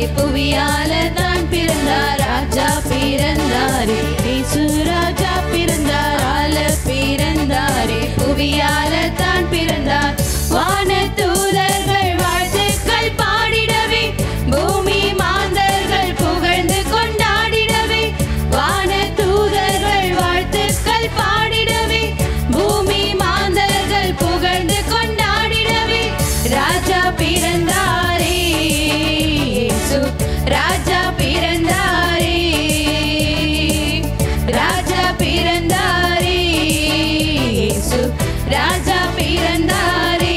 புவியால தான் பிறந்தார் ராஜா பிறந்தாரே இயேசு ராஜா பிறந்தார் ஆல பிறந்தாரே புவியால தான் பிறந்தார் வான தூதர்கள் வாழ்த்துக்கள் பாடிடவே பூமி மாந்தர்கள் புகழ்ந்து கொண்டாடிடவே வான தூதர்கள் வாழ்த்துக்கள் பாடிடவே பூமி மாந்தர்கள் புகழ்ந்து கொண்டாடிடவே ராஜா பிறந்தாரே இயேசு ராஜா பிறந்தாரே ராஜா பிறந்தாரே இயேசு ராஜா பிறந்தாரே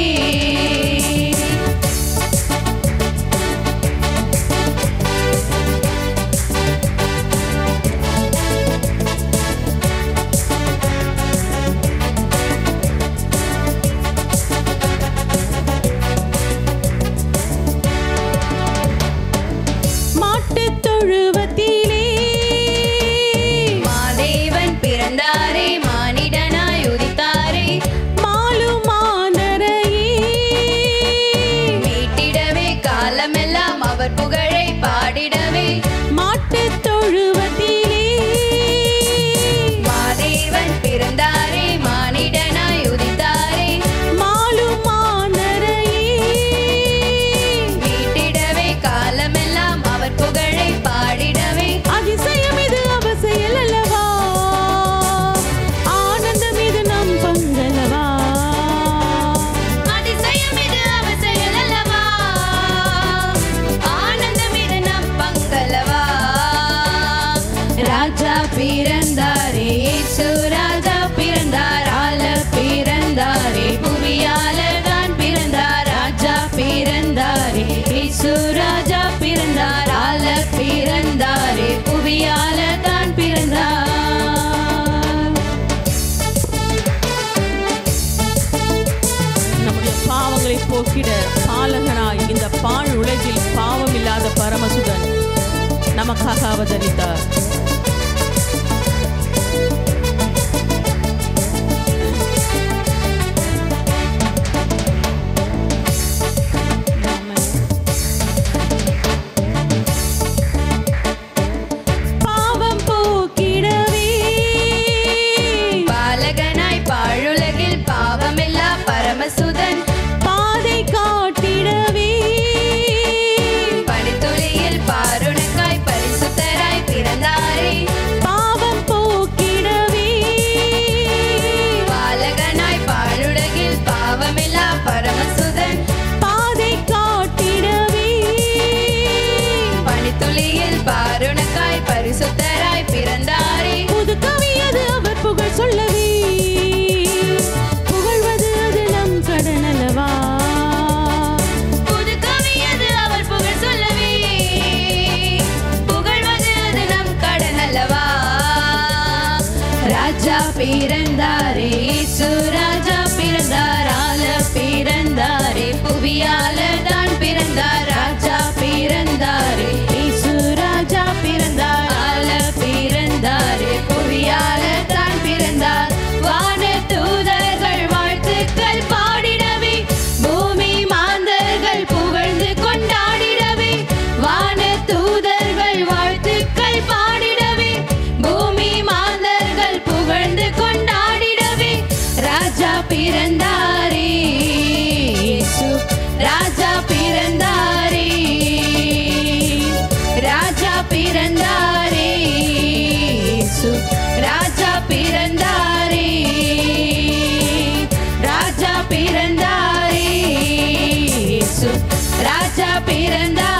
மாட்டுத் தொழுவத்திலே மாதேவன் பிறந்தாரே மானிடனாய் உதித்தாரே மாலுமானரையே மீட்டிடவே காலமெல்லாம் அவர் புகழை பாடிடவே மாட்டுத் தொழுவத்திலே மாதேவன் பிறந்தாரே மானிடனாய் உதித்தாரே மாலுமானரையே மீட்டிடவே காலமெல்லாம் அவர் புகழை பாடிடவே அதிசயம் இது அவசியம் அல்லவா ஆனந்தம் இது நம் பங்கலவா அதிசயம் இது அவர் செயல் அல்லவா ஆனந்தம் இது நம் பங்கலவா ராஜா பிறந்தாரே இயேசு ராஜா பிறந்தார் ஆல பிறந்தாரே புவியால தான் பிறந்தார் ராஜா பிறந்தாரே இயேசு ராஜா பிறந்தார் ஆல பிறந்தாரே புவியால தான் பிறந்தார் நம்முடைய பாவங்களை போக்கிட பாலகனாய் இந்த பாழ் உலகில் பாவம் இல்லாத பரமசுதன் நமக்காக அவதரித்தார் பாவம் போக்கிடவே பாலகனாய் பாழுலகில் பாவமில்லா பரமசுதன் பாதை காட்டிடவே பனித்துளியில் பாருணுக்காய் பரிசுத்தராய் பிறந்தாரே பாவம் போக்கிடவே பாலகனாய் பாழுலகில் பாவமில்லா பரமசுதன் பாதை காட்டிடவே பனித்துளியில் பாருணுக்காய் பரிசுத்தராய் பிறந்தாரே புது கவியது அவர் புகழ் சொல்லவே புகழ்வது அது நம் கடன் அல்லவா புது கவியது அவர் புகழ் சொல்லவே புகழ்வது அது நம் கடன் அல்லவா ராஜா பிறந்தாரே இயேசு ராஜா பிறந்தார் ஆல பிறந்தாரே புவியால தான் பிறந்தார் ராஜா பிறந்தாரே இயேசு ராஜா பிறந்தார் ஆல பிறந்தாரே புவியால தான் பிறந்தார் வான தூதர்கள் வாழ்த்துக்கள் பாடிடவே பூமி மாந்தர்கள் புகழ்ந்து கொண்டாடிடவே வான தூதர்கள் வாழ்த்துக்கள் பாடிடவே பூமி மாந்தர்கள் புகழ்ந்து கொண்டாடிடவே ராஜா பிறந்தாரே இயேசு ராஜா பிறந்தாரே ராஜா பிறந்தாரே இயேசு ராஜா பிறந்தாரே ராஜா பிறந்தாரே இயேசு ராஜா பிறந்தாரே